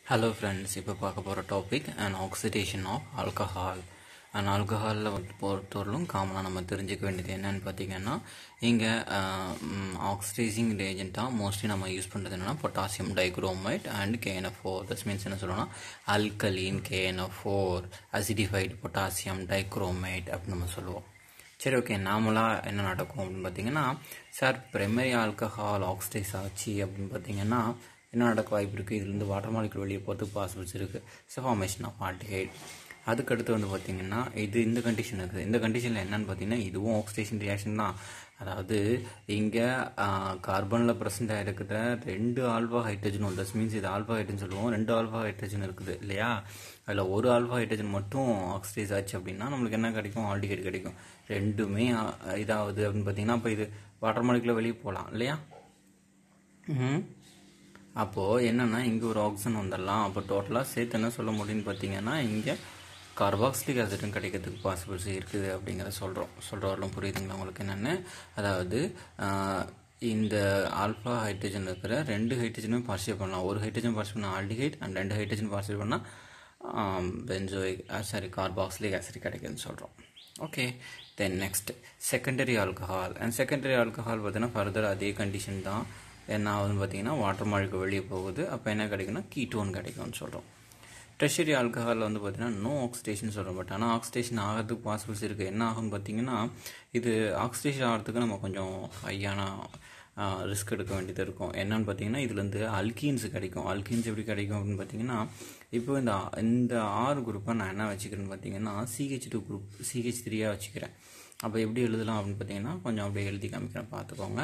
hello friends இப்போ பார்க்க போகிற topic and oxidation of alcohol and ஆல்கஹாலில் பொறுத்தவரையிலும் காமனாக நம்ம தெரிஞ்சுக்க வேண்டியது என்னன்னு பார்த்தீங்கன்னா இங்கே ஆக்சிடைசிங் ஏஜென்ட்டாக மோஸ்ட்லி நம்ம யூஸ் பண்ணுறது என்னென்னா potassium dichromate and KNF four thus means என்ன சொல்லணும்னா alkaline KNF four acidified potassium dichromate அப்படின்னு நம்ம சொல்லுவோம் சரி ஓகே நார்மலாக என்ன நடக்கும் அப்படின்னு பார்த்தீங்கன்னா சார் பிரைமரி ஆல்கஹால் ஆக்சிடைஸ் ஆச்சு அப்படின்னு பார்த்தீங்கன்னா என்ன நடக்க வாய்ப்பு இருக்குது இதுலேருந்து வாட்டர் மாலிகுல் வெளியே போகிறதுக்கு பாசிபிள்ஸ் இருக்குது ஸோ ஃபார்மேஷன் ஆஃப் ஆல்டிஹைட் அதுக்கடுத்து வந்து பார்த்திங்கன்னா இது இந்த கண்டிஷன் இருக்குது இந்த கண்டிஷனில் என்னன்னு பார்த்தீங்கன்னா இதுவும் ஆக்சிடேஷன் ரியாக்ஷன் தான் அதாவது இங்கே கார்பனில் ப்ரெசென்ட் ஆகிருக்கிற ரெண்டு ஆல்ஃபா ஹைட்ரஜனும் தஸ் மீன்ஸ் இது ஆல்ஃபா ஹைட்ரஜன் சொல்லுவோம் ரெண்டு ஆல்ஃபா ஹைட்ரஜன் இருக்குது இல்லையா அதில் ஒரு ஆல்ஃபா ஹைட்ரஜன் மட்டும் ஆக்சிடைஸ் ஆச்சு அப்படின்னா நம்மளுக்கு என்ன கிடைக்கும் ஆல்டிஹைட் கிடைக்கும் ரெண்டுமே இதாகுது அப்படின்னு பார்த்தீங்கன்னா அப்போ இது வாட்டர் மாலிகுல வெளியே போகலாம் இல்லையா ம் அப்போது என்னென்னா இங்கே ஒரு ஆக்சிஜன் வந்துடலாம் அப்போ டோட்டலாக சேர்த்து என்ன சொல்ல முடியும்னு பார்த்தீங்கன்னா இங்கே கார்பாக்சிலிக் ஆசிட்டும் கிடைக்கிறதுக்கு பாசிபிலிட்டி இருக்குது அப்படிங்கிறத சொல்கிறோம் சொல்கிறவரெல்லாம் புரியுதுங்களா உங்களுக்கு என்னென்னு அதாவது இந்த ஆல்ஃபா ஹைட்ரஜன் இருக்கிற ரெண்டு ஹைட்ரஜனும் பார்சியல் பண்ணலாம் ஒரு ஹைட்ரஜன் பார்சியல் பண்ணால் ஆல்டிஹைட் அண்ட் ரெண்டு ஹைட்ரஜன் பார்சியல் பண்ணால் பென்சோயிக் சாரி கார்பாக்சிலிக் ஆசிட் கிடைக்குதுன்னு சொல்கிறோம் okay then next secondary alcohol and secondary alcohol பார்த்தீங்கன்னா ஃபர்தர் அதே கண்டிஷன் தான் என்ன ஆகுதுன்னு பார்த்தீங்கன்னா வாட்டர் மாலிக்கு வெளியே போகுது அப்போ என்ன கிடைக்குன்னா கீட்டோன் கிடைக்கும்னு சொல்கிறோம் ட்ரெஷரி ஆல்கஹாலில் வந்து பார்த்தீங்கன்னா நோ ஆக்சிடேஷன் சொல்கிறோம் பட் ஆனால் ஆக்சிடேஷன் ஆகிறதுக்கு பாசிபிள்ஸ் இருக்குது என்ன ஆகும்னு பார்த்தீங்கன்னா இது ஆக்சிடேஷன் ஆகிறதுக்கு நம்ம கொஞ்சம் ஹையான ரிஸ்க் எடுக்க வேண்டியது இருக்கும் என்னன்னு பார்த்தீங்கன்னா இதுலேருந்து அல்கீன்ஸ் கிடைக்கும் அல்கீன்ஸ் எப்படி கிடைக்கும் அப்படின்னு பார்த்தீங்கன்னா இப்போ இந்த இந்த ஆறு குரூப்பை நான் என்ன வச்சுக்கிறேன்னு பார்த்தீங்கன்னா சிஹெச் டூ குரூப் சிஹெச் த்ரீயாக வச்சுக்கிறேன் அப்போ எப்படி எழுதலாம் அப்படின்னு பார்த்தீங்கன்னா கொஞ்சம் அப்படியே எழுதி காமிக்கிறேன் பார்த்துக்கோங்க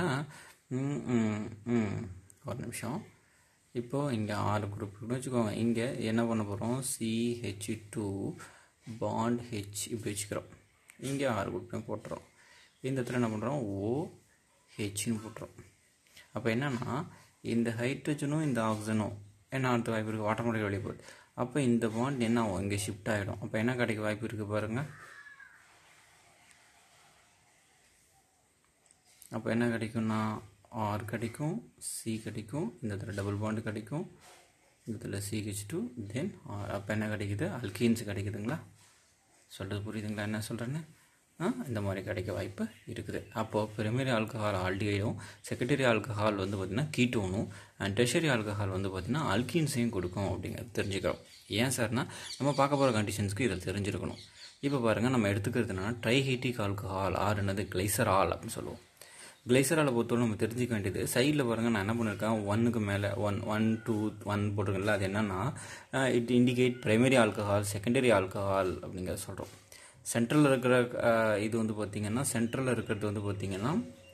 ஒரு நிமிஷம் இப்போது இங்கே ஆறு குரூப்னு வச்சுக்கோங்க இங்கே என்ன பண்ண போகிறோம் சிஹெச் டூ பாண்ட் ஹெச் இப்படி வச்சுக்கிறோம் இங்கே ஆறு குரூப்பையும் போட்டுறோம் இந்த இடத்துல என்ன பண்ணுறோம் ஓ ஹெச்னு போட்டுறோம் அப்போ என்னென்னா இந்த ஹைட்ரஜனும் இந்த ஆக்சிஜனும் என்ன அடுத்த வாய்ப்பு இருக்குது வாட்டர் மாலிகுல் வெளியே போகுது அப்போ இந்த பாண்ட் என்ன ஆகும் இங்கே ஷிஃப்ட் ஆகிடும் அப்போ என்ன கிடைக்க வாய்ப்பு இருக்குது பாருங்கள் அப்போ என்ன கிடைக்கும்னா ஆர் கிடைக்கும் சி கிடைக்கும் இந்த இடத்துல டபுள் பாண்டு கிடைக்கும் இந்த இடத்துல சிஹெச் டூ தென் ஆர் அப்போ என்ன கிடைக்குது அல்கீன்ஸ் கிடைக்குதுங்களா சொல்கிறது புரியுதுங்களா என்ன சொல்கிறேன்னு இந்த மாதிரி கிடைக்க வாய்ப்பு இருக்குது அப்போது பிரைமரி ஆல்கஹால் ஆல்டிகைடும் செகண்டரி ஆல்கஹால் வந்து பார்த்திங்கன்னா கீட்டோனும் அண்ட் டெஷரி ஆல்கஹால் வந்து பார்த்திங்கன்னா அல்கீன்ஸையும் கொடுக்கும் அப்படிங்கிறது தெரிஞ்சுக்கிறோம் ஏன் சார்னா நம்ம பார்க்க போகிற கண்டிஷன்ஸ்க்கு இதில் தெரிஞ்சிருக்கணும் இப்போ பாருங்கள் நம்ம எடுத்துக்கிறது என்னென்னா ட்ரைஹீட்டிக் ஆல்கஹால் ஆர் என்னது கிளைசரால் அப்படின்னு சொல்லுவோம் கிளைசரால் பொறுத்தவரை நம்ம தெரிஞ்சிக்க வேண்டியது சைடில் பாருங்கள் நான் என்ன பண்ணியிருக்கேன் ஒன்னுக்கு மேலே ஒன் ஒன் டூ ஒன் போட்டிருக்கேன்ல அது என்னென்னா it indicate primary alcohol secondary alcohol அப்படிங்கிறத சொல்கிறோம் சென்ட்ரலில் இருக்கிற இது வந்து பார்த்திங்கன்னா சென்ட்ரலில் இருக்கிறது வந்து பார்த்திங்கன்னா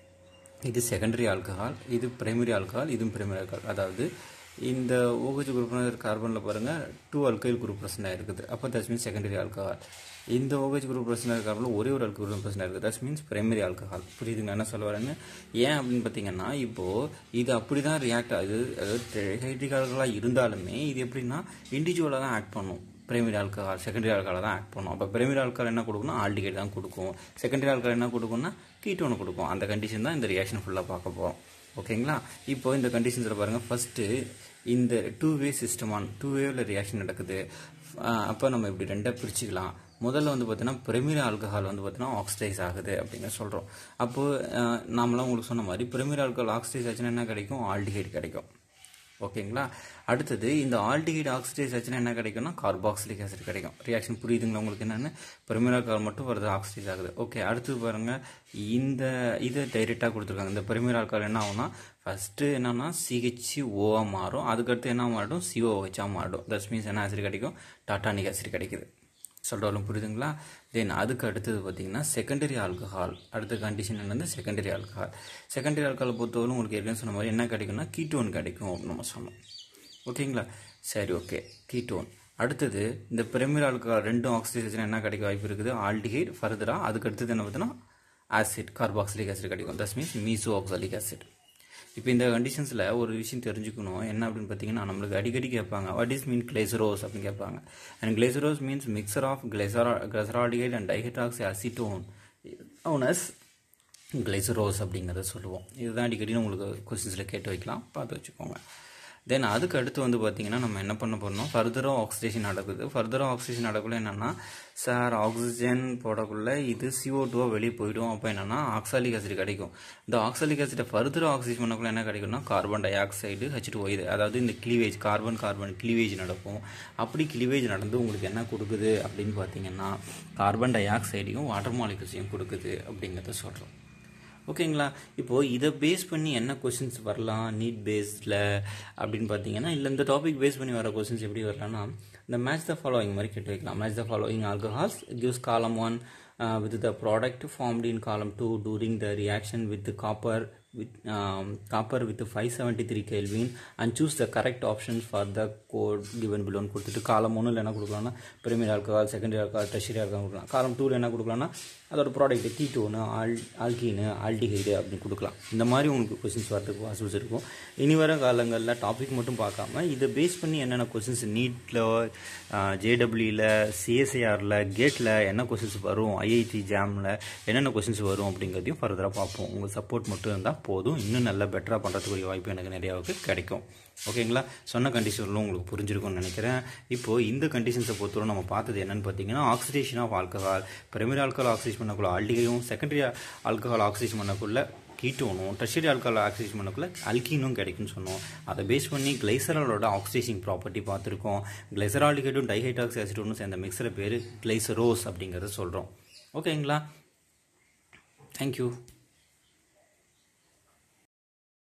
இது செகண்டரி ஆல்கஹால் இது பிரைமரி ஆல்கஹால் இதுவும் பிரைமரி ஆல்கஹால் அதாவது இந்த ஓஹெச் குரூப் கார்பனில் பாருங்கள் டூ அல்கைல் குரூப் பிரசன்ட் ஆகிருக்குது அப்போ தட்ஸ் மீன்ஸ் செகண்டரி ஆல்கஹால் இந்த ஓஹெச் குரூப் பிரச்சனை இருக்காமல் ஒரே ஒரு அல்கஹால் குரூப் பிரச்சனை இருக்குது தட்ஸ் மீன்ஸ் பிரைமரி ஆல்கஹால் புரியுதுங்க என்ன சொல்ல வரேன்னு ஏன் அப்படின்னு பார்த்தீங்கன்னா இப்போது இது அப்படி தான் ரியாக்ட் ஆகுது அதாவது ஹைட்ரிக் ஆல்கஹாலாக இருந்தாலுமே இது எப்படின்னா இண்டிவிஜுவலாக தான் ஆக்ட் பண்ணும் பிரைமரி ஆல்கஹால் செகண்டரி ஆல்கஹாலை தான் ஆக்ட் பண்ணும் அப்போ பிரைமரி ஆல்கஹால் என்ன கொடுக்கும்னா ஆல்டிகேட் தான் கொடுக்கும் செகண்டரி ஆல்கஹால் என்ன கொடுக்கும்னா கீட்டோனை கொடுக்கும் அந்த கண்டிஷன் தான் இந்த ரியாக்ஷன் ஃபுல்லாக பார்க்க போகிறோம் ஓகேங்களா இப்போ இந்த கண்டிஷன்ஸில் பாருங்கள் ஃபஸ்ட்டு இந்த டூ வே சிஸ்டமான் டூ வேவில் ரியாக்ஷன் நடக்குது அப்போ நம்ம இப்படி ரெண்டாக பிரிச்சுக்கலாம் முதல்ல வந்து பார்த்தீங்கன்னா பிரைமரி ஆல்கஹால் வந்து பார்த்தீங்கன்னா ஆக்சிடைஸ் ஆகுது அப்படின்னு சொல்கிறோம் அப்போது நாமளாம் உங்களுக்கு சொன்ன மாதிரி பிரைமரி ஆல்கஹால் ஆக்சிடைஸ் ஆச்சுன்னா என்ன கிடைக்கும் ஆல்டிஹைட் கிடைக்கும் ஓகேங்களா அடுத்தது இந்த ஆல்டிஹைட் ஆக்சிடைஸ் ஆச்சுன்னா என்ன கிடைக்கும்னா கார்பாக்சிலிக் ஆசிட் கிடைக்கும் ரியாக்ஷன் புரியுதுங்களா உங்களுக்கு என்னென்னு பிரைமரி ஆல்கஹால் மட்டும் வருது ஆக்சிடைஸ் ஆகுது ஓகே அடுத்தது பாருங்கள் இந்த இதை டைரெக்டாக கொடுத்துருக்காங்க இந்த பிரைமரி ஆல்கஹால் என்ன ஆகும்னா ஃபஸ்ட்டு என்னன்னா சிஹெச் ஓவாக மாறும் அதுக்கடுத்து என்ன மாறிடும் சிஓஹெச்சாக மாறிடும் தட்ஸ் மீன்ஸ் என்ன ஆசிட் கிடைக்கும் டாட்டானிக் ஆசிட் கிடைக்குது சொல்கிறாலும் புரியுதுங்களா தென் அதுக்கு அடுத்தது பார்த்திங்கன்னா செகண்டரி ஆல்கஹால் அடுத்த கண்டிஷன் என்னது செகண்டரி ஆல்கஹால் செகண்டரி ஆல்கஹால் பொறுத்தவரை உங்களுக்கு ஏற்கனவே சொன்ன மாதிரி என்ன கிடைக்கும்னா கீட்டோன் கிடைக்கும் அப்படின்னு நம்ம சொன்னோம் ஓகேங்களா சரி ஓகே கீட்டோன் அடுத்தது இந்த பிரைமரி ஆல்கஹால் ரெண்டும் ஆக்சிடைசேஷன் என்ன கிடைக்க வாய்ப்பு இருக்குது ஆல்டிஹைட் ஃபர்தராக அதுக்கு அடுத்தது என்ன பார்த்தீங்கன்னா ஆசிட் கார்பாக்சிலிக் ஆசிட் கிடைக்கும் thus means meso oxalic acid இப்போ இந்த கண்டிஷன்ஸில் ஒரு விஷயம் தெரிஞ்சுக்கணும் என்ன அப்படின்னு பார்த்தீங்கன்னா நம்மளுக்கு அடிக்கடி கேட்பாங்க வாட் இஸ் மீன் கிளேசரோஸ் அப்படின்னு கேட்பாங்க and glycerose means mixture of glycera glyceraldehyde and dihydroxy acetone known as glycerose அப்படிங்கிறத சொல்லுவோம் இதுதான் அடிக்கடி உங்களுக்கு கொஸ்டின்ஸில் கேட்டு வைக்கலாம் பார்த்து வச்சுக்கோங்க தென் அதுக்கு அடுத்து வந்து பார்த்திங்கன்னா நம்ம என்ன பண்ண போகிறோம் ஃபர்தராக ஆக்சிடேஷன் நடக்குது ஃபர்தராக ஆக்சிடேஷன் நடக்குள்ள என்னென்னா சார் ஆக்சிஜன் போடக்குள்ள இது சிஓ டூவாக வெளியே போயிடும் அப்போ என்னென்னா ஆக்சாலிக் ஆசிட் கிடைக்கும் இந்த ஆக்சாலிக் ஆசிட்டை ஃபர்தராக ஆக்சிஜன் பண்ணக்குள்ள என்ன கிடைக்கும்னா carbon dioxide H two இது அதாவது இந்த கிளீவேஜ் கார்பன் கார்பன் கிளீவேஜ் நடக்கும் அப்படி கிளீவேஜ் நடந்து உங்களுக்கு என்ன கொடுக்குது அப்படின்னு பார்த்தீங்கன்னா கார்பன் டை ஆக்சைடையும் வாட்டர் மாலிகல்ஸையும் கொடுக்குது அப்படிங்கிறத சொல்கிறோம் ஓகேங்களா இப்போது இதை பேஸ் பண்ணி என்ன கொஷின்ஸ் வரலாம் நீட் பேஸில் அப்படின்னு பார்த்தீங்கன்னா இல்லை இந்த டாபிக் பேஸ் பண்ணி வர கொஷின்ஸ் எப்படி வரலாம்னா இந்த மேட்ச் த ஃபாலோயிங் மாதிரி கேட்டு வைக்கலாம் match the following alcohols gives column one with the product formed in column two during the reaction with copper with um, copper with 573 Kelvin and choose the correct options for the code given below கொடுத்துட்டு column ஒன்றில் என்ன கொடுக்கலாம்னா primary alcohol secondary alcohol tertiary alcohol கொடுக்கலாம் column டூவில் என்ன கொடுக்கலாம்னா அதோட product ketone ஆல் ஆல்கீனு ஆல்டிஹைடு அப்படின்னு கொடுக்கலாம் இந்த மாதிரி உங்களுக்கு கொஸ்டின்ஸ் வரதுக்கு பாசிபிள்ஸ் இருக்கும் இனி வர காலங்களில் டாபிக் மட்டும் பார்க்காம இதை பேஸ் பண்ணி என்னென்ன கொஸ்டின்ஸ் நீட்டில் ஜேடபிள்யூவில் சிஎஸ்ஐஆரில் கேட்டில் என்ன கொஸ்டின்ஸ் வரும் ஐஐடி ஜாமில் என்னென்ன கொஸ்டின்ஸ் வரும் அப்படிங்கிறதையும் ஃபர்தராக பார்ப்போம் உங்கள் சப்போர்ட் மட்டும் இருந்தால் போதும் இன்னும் நல்லா பெட்டராக பண்ணுறதுக்குரிய வாய்ப்பு எனக்கு நிறையாவுக்கு கிடைக்கும் ஓகேங்களா சொன்ன கண்டிஷன்லும் உங்களுக்கு புரிஞ்சிருக்கும்னு நினைக்கிறேன் இப்போது இந்த கண்டிஷன்ஸை பொறுத்தவரை நம்ம பார்த்தது என்னென்னு பார்த்தீங்கன்னா oxidation of alcohol primary alcohol oxidation பண்ணக்குள்ள ஆல்டிகையும் செகண்டரி ஆல்கஹால் ஆக்சிடேஷன் பண்ணக்குள்ள கீட்டோனும் டெர்ஷரி ஆல்கஹால் ஆக்சிடேஷன் பண்ணக்குள்ள அல்கீனும் கிடைக்கும்னு சொன்னோம் அதை பேஸ் பண்ணி கிளைசராலோட ஆக்சிடேஷன் ப்ராப்பர்ட்டி பார்த்துருக்கோம் கிளைசராலிகேட்டும் டைஹைட்ராக்சி ஆசிடோனும் சேர்ந்த மிக்சரை பேர் கிளைசரோஸ் அப்படிங்கிறத சொல்கிறோம் ஓகேங்களா தேங்க்யூ